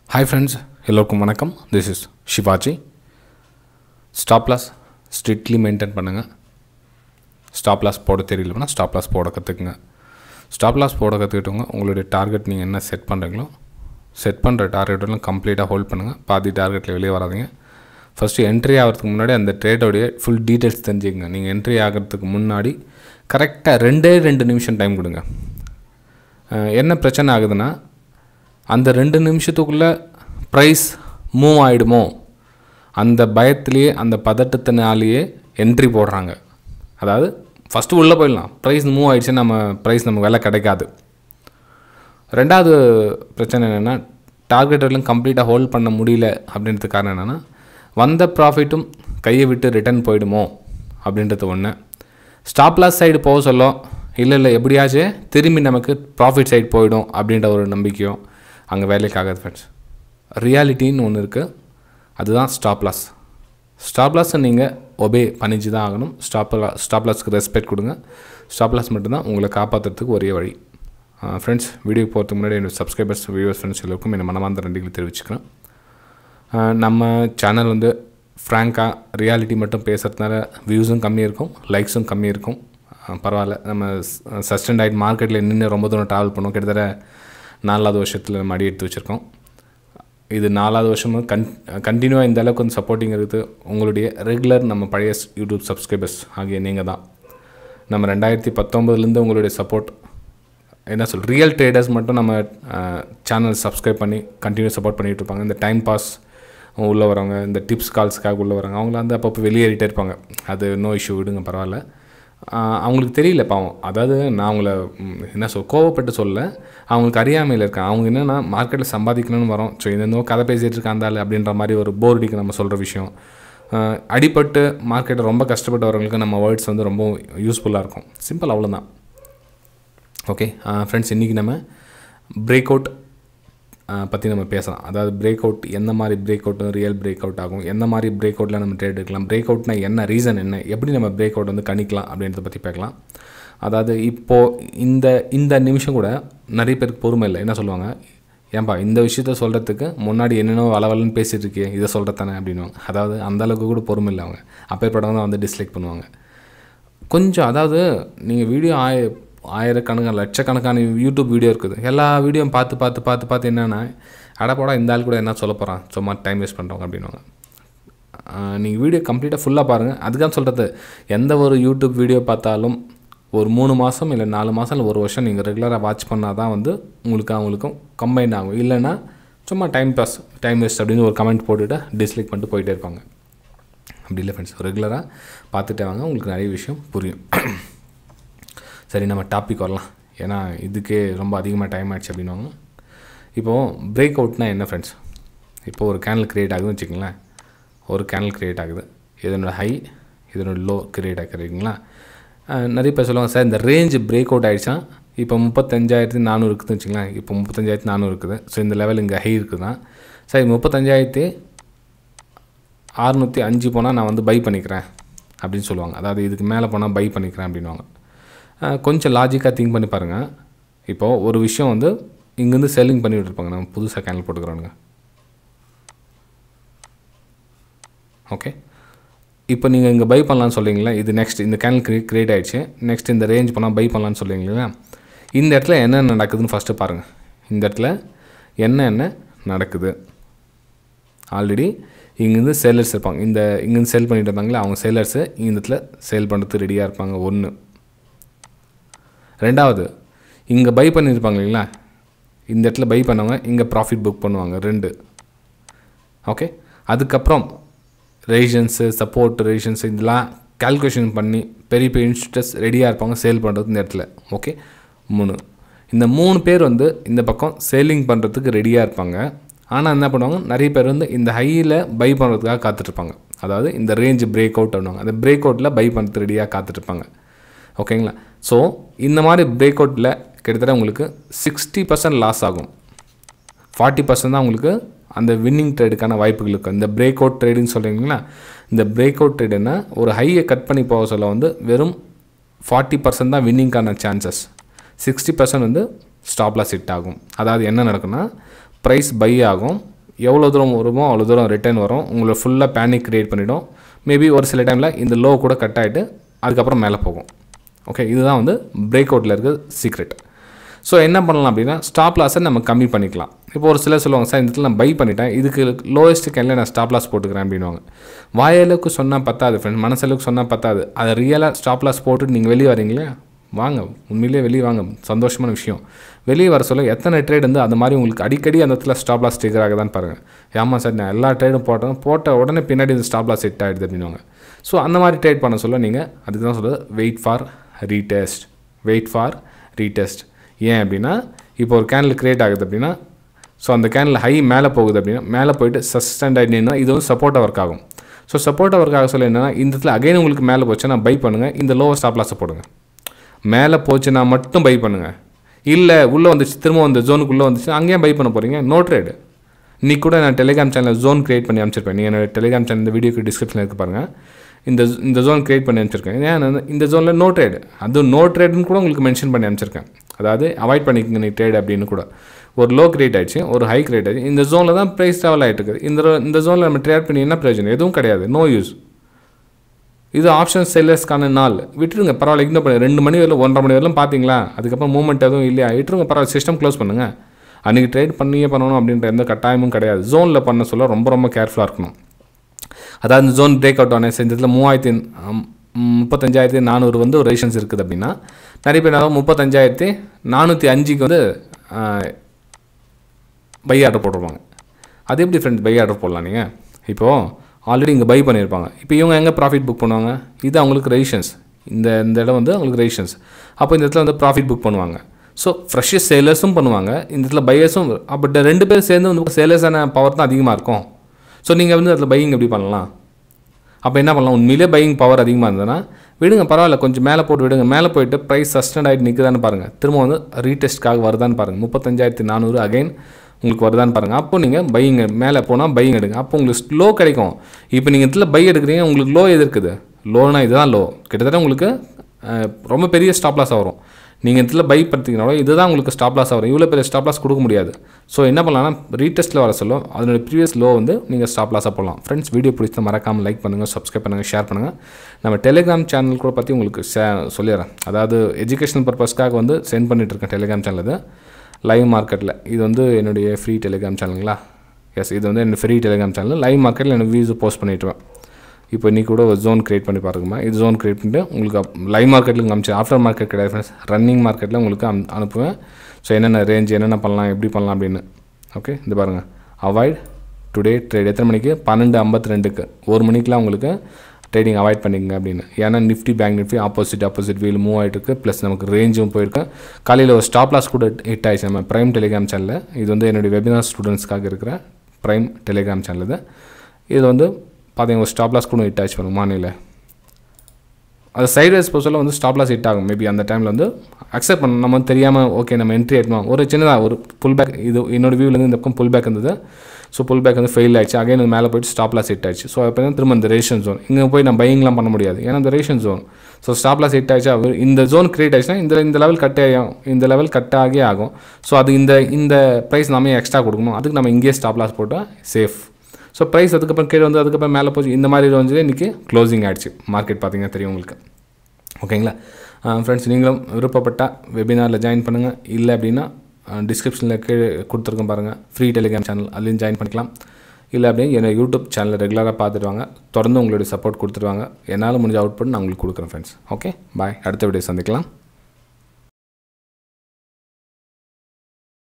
hi friends எல்லோருக்கும் வணக்கம் this is Sivaji stop loss strictly maintain பண்ணுங்கள் ஸ்டாப் லாஸ் போட தெரியலனா ஸ்டாப் லாஸ் போட கற்றுக்குங்க ஸ்டாப் லாஸ் போட கற்றுக்கிட்டவங்க உங்களுடைய டார்கெட் நீங்கள் என்ன செட் பண்ணுறீங்களோ செட் பண்ணுற டார்கெட்டெல்லாம் கம்ப்ளீட்டாக ஹோல்ட் பண்ணுங்கள் பாதி டார்கெட்டில் வெளியே வராதீங்க ஃபஸ்ட்டு என்ட்ரி ஆகிறதுக்கு முன்னாடி அந்த ட்ரேடோடைய ஃபுல் டீட்டெயில்ஸ் தெரிஞ்சுக்கங்க நீங்கள் என்ட்ரி ஆகிறதுக்கு முன்னாடி கரெக்டாக ரெண்டே ரெண்டு நிமிஷம் டைம் கொடுங்க அஹ் என்ன பிரச்சனை ஆகுதுன்னா அந்த ரெண்டு நிமிஷத்துக்குள்ளே ப்ரைஸ் மூவ் ஆகிடுமோ அந்த பயத்திலேயே அந்த பதட்டத்தினாலேயே என்ட்ரி போடுறாங்க அதாவது ஃபஸ்ட்டு உள்ளே போயிடலாம் ப்ரைஸ் மூவ் ஆகிடுச்சுன்னா நம்ம ப்ரைஸ் நமக்கு விலை கிடைக்காது ரெண்டாவது பிரச்சனை என்னென்னா டார்கெட் எல்லாம் கம்ப்ளீட்டாக ஹோல்ட் பண்ண முடியல அப்படின்றது காரணம் என்னென்னா வந்த ப்ராஃபிட்டும் கையை விட்டு ரிட்டர்ன் போயிடுமோ அப்படின்றது ஒன்று ஸ்டாப் லாஸ் சைடு போக சொல்ல இல்லை இல்லை எப்படியாச்சும் திரும்பி நமக்கு ப்ராஃபிட் சைடு போயிடும் அப்படின்ற ஒரு நம்பிக்கையும் அங்கே வேலைக்கு ஆகாது ஃப்ரெண்ட்ஸ் ரியாலிட்டின்னு ஒன்று இருக்குது அதுதான் ஸ்டாப் லாஸ் ஸ்டாப் லாஸை நீங்கள் ஒபே பண்ணிச்சு தான் ஆகணும் ஸ்டாப் ஸ்டாப் லாஸ்க்கு ரெஸ்பெக்ட் கொடுங்க ஸ்டாப் லாஸ் மட்டும்தான் உங்களை காப்பாற்றுறதுக்கு ஒரே வழி ஃப்ரெண்ட்ஸ் வீடியோ போகிறதுக்கு முன்னாடி என்னோட சப்ஸ்கிரைபர்ஸ் வியூவர்ஸ் ஃப்ரெண்ட்ஸ் எல்லோருக்கும் என்ன மனமார்ந்த நன்றிகளை தெரிவிச்சுக்கிறேன் அஹ் நம்ம சேனல் வந்து ஃப்ராங்காக ரியாலிட்டி மட்டும் பேசுகிறதுனால வியூஸும் கம்மி இருக்கும் லைக்ஸும் கம்மி இருக்கும் அஹ் பரவாயில்ல நம்ம சஸ்டெண்ட் ஆகிட்டு மார்க்கெட்டில் நின்று ரொம்ப தூரம் ட்ராவல் பண்ணோம் கிட்டத்தட்ட நாலாவது வருஷத்தில் நம்ம அடி எடுத்து வச்சுருக்கோம் இது நாலாவது வருஷமும் கன் கண்டினியூவாக இந்த அளவுக்கு வந்து சப்போர்ட்டிங் இருக்குது உங்களுடைய ரெகுலர் நம்ம பழைய யூடியூப் சப்ஸ்கிரைபர்ஸ் ஆகிய நீங்கள் தான் நம்ம ரெண்டாயிரத்தி பத்தொம்பதுலேருந்து உங்களுடைய சப்போர்ட் என்ன சொல் ரியல் ட்ரேடர்ஸ் மட்டும் நம்ம சேனல் சப்ஸ்கிரைப் பண்ணி கண்டினியூ சப்போர்ட் பண்ணிகிட்டு இருப்பாங்க இந்த டைம் பாஸ் உள்ளே வரவங்க இந்த டிப்ஸ் கால்ஸ்க்காக உள்ளே வராங்க அவங்கள வந்து அப்பப்போ வெளியேறிட்டே இருப்பாங்க அது நோ இஷ்யூ விடுங்க பரவாயில்ல ஆஹ் அவங்களுக்கு தெரியல பாவம் அதாவது நான் அவங்கள ம், என்ன சொல் கோவப்பட்டு சொல்ல அவங்களுக்கு அறியாமையில் இருக்காங்க அவங்க என்னென்னா மார்க்கெட்டில் சம்பாதிக்கணும்னு வரோம் ஸோ இந்த கதை பேசிகிட்டு இருக்க அந்த ஆள் அப்படின்ற மாதிரி ஒரு போர்டிக்கு நம்ம சொல்கிற விஷயம் ஆஹ் அடிபட்டு மார்க்கெட்டில் ரொம்ப கஷ்டப்பட்டு வரவங்களுக்கு நம்ம வேர்ட்ஸ் வந்து ரொம்ப யூஸ்ஃபுல்லாக இருக்கும் சிம்பிள் அவ்வளோதான் ஓகே ஃப்ரெண்ட்ஸ் இன்றைக்கி நம்ம பிரேக் அவுட் பற்றி நம்ம பேசலாம் அதாவது பிரேக் அவுட் எந்த மாதிரி breakout real breakout ஆகும் எந்த மாதிரி பிரேக் அவுட்டில் நம்ம ட்ரேட் எடுக்கலாம் பிரேக் அவுட்னா என்ன ரீசன் என்ன எப்படி நம்ம பிரேக் அவுட் வந்து கணிக்கலாம் அப்படின்றத பற்றி பார்க்கலாம் அதாவது இப்போது இந்த இந்த நிமிஷம் கூட நிறைய பேருக்கு பொறுமை இல்லை என்ன சொல்லுவாங்க ஏன்பா இந்த விஷயத்த சொல்கிறதுக்கு முன்னாடி என்னென்னோ வளவலன்னு பேசிகிட்டு இருக்கே இதை சொல்கிறதானே அப்படின்வாங்க அதாவது அந்த அளவுக்கு கூட பொறுமை இல்லை அவங்க அப்பேற்பட்டவங்க தான் வந்து டிஸ்லைக் பண்ணுவாங்க கொஞ்சம் அதாவது நீங்கள் வீடியோ ஆய ஆயிரக்கணக்கான லட்சக்கணக்கான யூடியூப் வீடியோ இருக்குது எல்லா வீடியோவும் பார்த்து பார்த்து பார்த்து பார்த்து என்னென்னா அடப்படா இந்த ஆள் கூட என்ன சொல்ல போகிறான் சும்மா டைம் வேஸ்ட் பண்ணுறவங்க அப்படின்வாங்க நீங்கள் வீடியோ கம்ப்ளீட்டாக ஃபுல்லாக பாருங்கள் அதுதான் சொல்கிறது எந்த ஒரு யூடியூப் வீடியோ பார்த்தாலும் ஒரு மூணு மாதம் இல்லை நாலு மாதம் இல்லை ஒரு வருஷம் நீங்கள் ரெகுலராக வாட்ச் பண்ணால் தான் வந்து உங்களுக்கு அவங்களுக்கும் கம்பைன் ஆகும் இல்லைன்னா சும்மா டைம் பாஸ் டைம் வேஸ்ட் அப்படின்னு ஒரு கமெண்ட் போட்டுவிட்டு டிஸ்லைக் பண்ணிட்டு போயிட்டே இருப்பாங்க அப்படி இல்லை ஃப்ரெண்ட்ஸ் ரெகுலராக பார்த்துட்டே வாங்க உங்களுக்கு நிறைய விஷயம் புரியும் சரி நம்ம டாபிக் வரலாம் ஏன்னா இதுக்கே ரொம்ப அதிகமாக டைம் ஆயிடுச்சு அப்படின்வாங்க இப்போது பிரேக் அவுட்னா என்ன ஃப்ரெண்ட்ஸ் இப்போ ஒரு கேனல் க்ரியேட் ஆகுதுன்னு வச்சுக்கோங்களேன் ஒரு கேனல் க்ரியேட் ஆகுது இதனோட ஹை இதனோட லோ க்ரியேட் ஆகிருக்குங்களா நிறைய பேர் சொல்லுவாங்க சார் இந்த ரேஞ்ச் பிரேக் அவுட் ஆகிடுச்சா இப்போ முப்பத்தஞ்சாயிரத்தி நானூறு இருக்குதுன்னு வச்சுங்களேன் இப்போ முப்பத்தஞ்சாயிரத்தி நானூறு இருக்குது ஸோ இந்த லெவல் இங்கே ஹை இருக்குது தான் சரி முப்பத்தஞ்சாயிரத்தி அறுநூற்றி அஞ்சு போனால் நான் வந்து பை பண்ணிக்கிறேன் அப்படின்னு சொல்லுவாங்க அதாவது இதுக்கு மேலே போனால் பை பண்ணிக்கிறேன் அப்படின்வாங்க அஹ் கொஞ்சம் லாஜிக்காக திங்க் பண்ணி பாருங்கள் இப்போது ஒரு விஷயம் வந்து இங்கேருந்து செல்லிங் பண்ணிட்டு இருப்பாங்க நம்ம புதுசாக கேனல் போட்டுக்கிறோங்க ஓகே இப்போ நீங்கள் இங்கே பை பண்ணலான்னு சொல்கிறீங்களா இது நெக்ஸ்ட் இந்த கேனல் கிரி கிரியேட் ஆகிடுச்சு நெக்ஸ்ட் இந்த ரேஞ்ச் போனால் பை பண்ணலான்னு சொல்கிறீங்களா இந்த இடத்துல என்ன நடக்குதுன்னு ஃபஸ்ட்டு பாருங்கள் இந்த இடத்துல என்ன என்ன நடக்குது ஆல்ரெடி இங்கேருந்து செல்லர்ஸ் இருப்பாங்க இந்த இங்கேருந்து சேல் பண்ணிட்டு இருந்தாங்களே அவங்க செல்லர்ஸு இந்த இடத்துல சேல் பண்ணுறதுக்கு ரெடியாக இருப்பாங்க ஒன்று ரெண்டாவது இங்கே பை பண்ணியிருப்பாங்க இல்லைங்களா இந்த இடத்துல பை பண்ணவங்க இங்கே ப்ராஃபிட் புக் பண்ணுவாங்க ரெண்டு ஓகே அதுக்கப்புறம் ரேஷன்ஸு சப்போர்ட் ரேஷன்ஸ் இதெல்லாம் கால்குலேஷன் பண்ணி பெரிய பெரிய இன்ஸ்டியூட்டர்ஸ் ரெடியாக இருப்பாங்க சேல் பண்ணுறது இந்த இடத்துல ஓகே மூணு இந்த மூணு பேர் வந்து இந்த பக்கம் சேலிங் பண்ணுறதுக்கு ரெடியாக இருப்பாங்க ஆனால் என்ன பண்ணுவாங்க நிறைய பேர் வந்து இந்த ஹையில் பை பண்ணுறதுக்காக காத்துட்ருப்பாங்க அதாவது இந்த ரேஞ்ச் பிரேக் அவுட் பண்ணுவாங்க அந்த பிரேக் அவுட்டில் பை பண்ணுறதுக்கு ரெடியாக காத்துட்ருப்பாங்க ஓகேங்களா ஸோ இந்த மாதிரி பிரேக் அவுட்டில் கிட்டத்தட்ட உங்களுக்கு சிக்ஸ்டி பர்சன்ட் லாஸ் ஆகும் ஃபார்ட்டி பர்சன்ட் தான் உங்களுக்கு அந்த வின்னிங் ட்ரேடுக்கான வாய்ப்புகள் இருக்கும் இந்த பிரேக் அவுட் ட்ரேடுன்னு சொல்கிறீங்களா இந்த பிரேக் அவுட் ட்ரேடுன்னா ஒரு ஹையை கட் பண்ணி போக சொல்ல வந்து வெறும் ஃபார்ட்டி பர்சன்ட் தான் வின்னிங்கான சான்சஸ் சிக்ஸ்டி பர்சன்ட் வந்து ஸ்டாப் லாஸ் ஹிட் ஆகும் அதாவது என்ன நடக்குன்னா ப்ரைஸ் பை ஆகும் எவ்வளோ தூரம் வருமோ அவ்வளோ தூரம் ரிட்டர்ன் வரும் உங்களை ஃபுல்லாக பேனிக் க்ரியேட் பண்ணிவிடும் மேபி ஒரு சில டைமில் இந்த லோ கூட கட் ஆகிட்டு அதுக்கப்புறம் மேலே போகும் ஓகே இதுதான் வந்து பிரேக் அவுட்டில் இருக்க சீக்ரெட் ஸோ என்ன பண்ணலாம் அப்படின்னா ஸ்டாப் லாஸை நம்ம கம்மி பண்ணிக்கலாம் இப்போ ஒரு சிலர் சொல்லுவாங்க சார் இந்த இடத்துல நான் பை பண்ணிட்டேன் இதுக்கு லோயஸ்ட் கேனில் நான் ஸ்டாப் லாஸ் போட்டுக்கிறேன் அப்படின்வாங்க வாயளவுக்கு சொன்னால் பத்தாது ஃப்ரெண்ட் மனசளவுக்கு சொன்னால் பத்தாது அதை ரியலாக ஸ்டாப் லாஸ் போட்டுட்டு நீங்கள் வெளியே வரீங்களே வாங்க உண்மையிலேயே வெளியே வாங்க சந்தோஷமான விஷயம் வெளியே வர சொல்ல எத்தனை ட்ரேட் வந்து அந்த மாதிரி உங்களுக்கு அடிக்கடி அந்த இடத்துல ஸ்டாப் லாஸ் ஸ்டிக்கர் ஆகுதான்னு பாருங்கள் ஆமாம் சார் நான் எல்லா ட்ரேடும் போட்டேன் போட்ட உடனே பின்னாடி இந்த ஸ்டாப் லாஸ் ஹிட் ஆகிடுது அப்படின்வாங்க ஸோ அந்த மாதிரி ட்ரேட் பண்ண சொல்ல நீங்கள் அதுக்கு தான் சொல்கிறது wait for retest wait for retest ஏன் அப்படின்னா இப்போ ஒரு கேனில் க்ரியேட் ஆகுது அப்படின்னா ஸோ அந்த கேனில் ஹை மேலே போகுது அப்படின்னா மேலே போயிட்டு சஸ்டெண்ட் ஆகிடுனா இது வந்து சப்போர்ட்டாக ஒர்க் ஆகும் ஸோ சப்போர்ட்டாக ஒர்க் ஆக சொல்ல என்னன்னா இந்த இடத்துல அகைன் உங்களுக்கு மேலே போச்சுன்னா பை பண்ணுங்கள் இந்த லோவர் ஸ்டாப் லாஸை போடுங்க மேலே போச்சுன்னா மட்டும் பை பண்ணுங்கள் இல்லை உள்ளே வந்துச்சு திரும்ப அந்த ஜோனுக்குள்ளே வந்துச்சு அங்கேயும் பை பண்ண போகிறீங்க நோ ட்ரேடு இன்னைக்கு கூட நான் டெலிகிராம் சேனலில் ஜோன் கிரியேட் பண்ணி அனுப்பிச்சிருப்பேன் நீங்கள் என்னோட டெலிகிராம் சேனல் இந்த வீடியோக்கு டிஸ்கிரிப்ஷனில் இருக்கு பாருங்கள் இந்த இந்த ஜோன் கிரியேட் பண்ணி அனுப்பிச்சிருக்கேன் ஏன் நான் இந்த ஜோனில் நோ ட்ரேடு அதுவும் நோ ட்ரேடுன்னு கூட உங்களுக்கு மென்ஷன் பண்ணி அனுப்பிச்சிருக்கேன் அதாவது அவாய்ட் பண்ணிக்கங்க நீ ட்ரேட் அப்படின்னு கூட ஒரு லோ கிரியேட் ஆயிடுச்சு ஒரு ஹை கிரியேட் ஆயிடுச்சு இந்த ஜோனில் தான் ப்ரைஸ் ட்ராவல் ஆகிட்டு இருக்குது இந்த இந்த ஜோனில் நம்ம ட்ரேட் பண்ணி என்ன பிரயோஜனம் எதுவும் கிடையாது நோ யூஸ் இது ஆப்ஷன் செல்லர்ஸ்க்கான நாள் விட்டுருங்க பரவாயில்ல இக்னோர் பண்ணி ரெண்டு மணி வரலும் ஒன்றரை மணி வரலும் பார்த்தீங்களா அதுக்கப்புறம் மூவ்மெண்ட் எதுவும் இல்லையா விட்டுருங்க பரவாயில்ல சிஸ்டம் க்ளோஸ் பண்ணுங்கள் அன்றைக்கி ட்ரேட் பண்ணியே பண்ணணும் அப்படின்ற எந்த கட்டாயமும் கிடையாது ஜோனில் பண்ண சொல்ல ரொம்ப ரொம்ப கேர்ஃபுல்லாக இருக்கணும் அதாவது இந்த ஜோன் பிரேக் அவுட் ஆன செஞ்சதில் மூவாயிரத்தி ம், முப்பத்தஞ்சாயிரத்தி நானூறு வந்து ஒரு ரேஷன்ஸ் இருக்குது அப்படின்னா நிறைய பேர் அதாவது முப்பத்தஞ்சாயிரத்தி நானூற்றி அஞ்சுக்கு வந்து பை ஆர்டர் போட்டுருவாங்க அது எப்படி ஃப்ரெண்ட்ஸ் பை ஆர்டர் போடலாம் நீங்கள் இப்போது ஆல்ரெடி இங்கே பை பண்ணியிருப்பாங்க இப்போ இவங்க எங்கே ப்ராஃபிட் புக் பண்ணுவாங்க இது அவங்களுக்கு ரெஜிஷன்ஸ் இந்த இந்த இடம் வந்து அவங்களுக்கு ரெஜிஷன்ஸ் அப்போ இந்த இடத்துல வந்து ப்ராஃபிட் புக் பண்ணுவாங்க ஸோ ஃப்ரெஷ்ஷஸ் சேலர்ஸும் பண்ணுவாங்க இந்த இடத்துல பையர்ஸும் அப்போ ரெண்டு பேரும் சேர்ந்து வந்து சேலர்ஸான பவர் தான் அதிகமாக இருக்கும் ஸோ நீங்கள் வந்து அதில் பையிங் எப்படி பண்ணலாம் அப்போ என்ன பண்ணலாம் உண்மையிலே பையிங் பவர் அதிகமாக இருந்ததுன்னா விடுங்க பரவாயில்ல கொஞ்சம் மேலே போட்டு விடுங்க மேலே போயிட்டு ப்ரைஸ் சஸ்டெண்ட் ஆகிட்டு நிற்குதான்னு பாருங்கள் திரும்ப வந்து ரீடெஸ்ட்காக வருதான்னு பாருங்கள் முப்பத்தஞ்சாயிரத்தி நானூறு அகைன் உங்களுக்கு வருதான்னு பாருங்கள் அப்போ நீங்கள் பையிங் மேலே போனால் பையிங் எடுங்க அப்போ உங்களுக்கு லோ கிடைக்கும் இப்போ நீங்கள் இதில் பை எடுக்கிறீங்க உங்களுக்கு லோ எது இருக்குது லோனா இதுதான் லோ கிட்டத்தட்ட உங்களுக்கு அஹ், ரொம்ப பெரிய ஸ்டாப் லாஸ் வரும் நீங்கள் இதில் பை பார்த்தீங்கனாலும் இதுதான் உங்களுக்கு ஸ்டாப் லாஸ் வரும் இவ்வளோ பெரிய ஸ்டாப் லாஸ் கொடுக்க முடியாது ஸோ என்ன பண்ணலாம்னா ரீடெஸ்ட்டில் வர சொல்லும் அதனோட ப்ரீவியஸ் லோ வந்து நீங்கள் ஸ்டாப் லாஸாக போடலாம் ஃப்ரெண்ட்ஸ் வீடியோ பிடிச்சா மறக்காமல் லைக் பண்ணுங்கள் சப்ஸ்கிரைப் பண்ணுங்கள் ஷேர் பண்ணுங்கள் நம்ம டெலிகிராம் சேனல் கூட பற்றி உங்களுக்கு ஷே சொல்லிடுறேன் அதாவது எஜுகேஷனல் பர்பஸ்க்காக வந்து சென்ட் பண்ணிட்டு இருக்கேன் டெலிகிராம் சேனல் இது லைவ் மார்க்கெட்டில் இது வந்து என்னுடைய ஃப்ரீ டெலிகிராம் சேனலுங்களா எஸ் இது வந்து என்னோட ஃப்ரீ டெலிகிராம் சேனல் லைவ் மார்க்கெட்டில் எனக்கு வியூஸ் போஸ்ட் பண்ணிட்டுருவேன் இப்போ இன்றைக்கி கூட ஒரு ஜோன் கிரியேட் பண்ணி பாருங்கம்மா இது ஜோன் கிரியேட் பண்ணிட்டு உங்களுக்கு லைவ் மார்க்கெட்டில் காமிச்சு ஆஃப்டர் மார்க்கெட் கிடையாது ஃப்ரெண்ட்ஸ் ரன்னிங் மார்க்கெட்டில் உங்களுக்கு அனு அனுப்புவேன் ஸோ என்னென்ன ரேஞ்ச் என்னென்ன பண்ணலாம் எப்படி பண்ணலாம் அப்படின்னு ஓகே இந்த பாருங்கள் அவாய்ட் டுடே ட்ரேட் எத்தனை மணிக்கு பன்னெண்டு ஐம்பத்தி ரெண்டுக்கு ஒரு மணிக்கெலாம் உங்களுக்கு ட்ரேடிங் அவாய்ட் பண்ணிக்கங்க அப்படின்னு ஏன்னா Nifty bank Nifty opposite opposite will move ஆகிட்டு இருக்கு ப்ளஸ் நமக்கு ரேஞ்சும் போயிருக்கு காலையில் ஒரு ஸ்டாப் லாஸ் கூட ஹிட் ஆயிடுச்சு நம்ம ப்ரைம் டெலிகிராம் சேனலில் இது வந்து என்னுடைய வெபினார் ஸ்டூடெண்ட்ஸ்க்காக இருக்கிற ப்ரைம் டெலிகிராம் சேனல் இது இது வந்து பார்த்தீங்க ஒரு ஸ்டாப் லாஸ் கூட ஹிட் ஆயிடுச்சு பாருங்க மார்னிங்கில் அது சைட்வேஸ் பொறுத்தவரை வந்து ஸ்டாப் லாஸ் ஹிட் ஆகும் மேபி அந்த டைமில் வந்து அக்செப்ட் பண்ணணும் நம்ம வந்து தெரியாமல் ஓகே நம்ம என்ட்ரி ஆகிட்டோம் ஒரு சின்னதாக ஒரு புல் பேக் இது என்னோட வியூலேருந்து இந்த பக்கம் புல் பேக் இருந்தது ஸோ புல் பேக் வந்து ஃபெயில் ஆயிடுச்சு அகைன் மேலே போயிட்டு ஸ்டாப் லாஸ் ஹிட் ஆயிடுச்சு ஸோ அப்போ திரும்ப இந்த ரேஷன் ஜோன் இங்கே போய் நான் பையிங்லாம் பண்ண முடியாது ஏன்னா இந்த resistance zone so stop loss hit ஆயிடுச்சு அவர் இந்த ஜோன் கிரியேட் ஆயிடுச்சுன்னா இந்த இந்த லெவல் கட் ஆகும் இந்த லெவல் கட் ஆகே ஆகும் ஸோ அது இந்த இந்த ப்ரைஸ் நாம எக்ஸ்ட்ரா கொடுக்கணும் அதுக்கு நம்ம இங்கேயே ஸ்டாப் லாஸ் போட்டால் சேஃப் ஸோ ப்ரைஸ் அதுக்கப்புறம் கீழே வந்து அதுக்கப்புறம் மேலே போச்சு இந்த மாதிரி வந்து இன்றைக்கி க்ளோசிங் ஆயிடுச்சு மார்க்கெட் பார்த்தீங்கன்னா தெரியும் உங்களுக்கு ஓகேங்களா ஃப்ரெண்ட்ஸ் நீங்களும் விருப்பப்பட்டால் வெபினாரில் ஜாயின் பண்ணுங்கள் இல்லை அப்படின்னா டிஸ்கிரிப்ஷனில் கீழே கொடுத்துருக்கோம் பாருங்கள் ஃப்ரீ டெலிகிராம் சேனல் அதுலேயும் ஜாயின் பண்ணிக்கலாம் இல்லை அப்படியே என்னோட யூடியூப் சேனலை ரெகுலராக பார்த்துட்டு வாங்க தொடர்ந்து உங்களுடைய சப்போர்ட் கொடுத்துருவாங்க என்னால் முடிஞ்ச அவுட்புட் நான் உங்களுக்கு கொடுக்குறேன் ஃப்ரெண்ட்ஸ் ஓகே பாய் அடுத்த வீடியோ சந்திக்கலாம்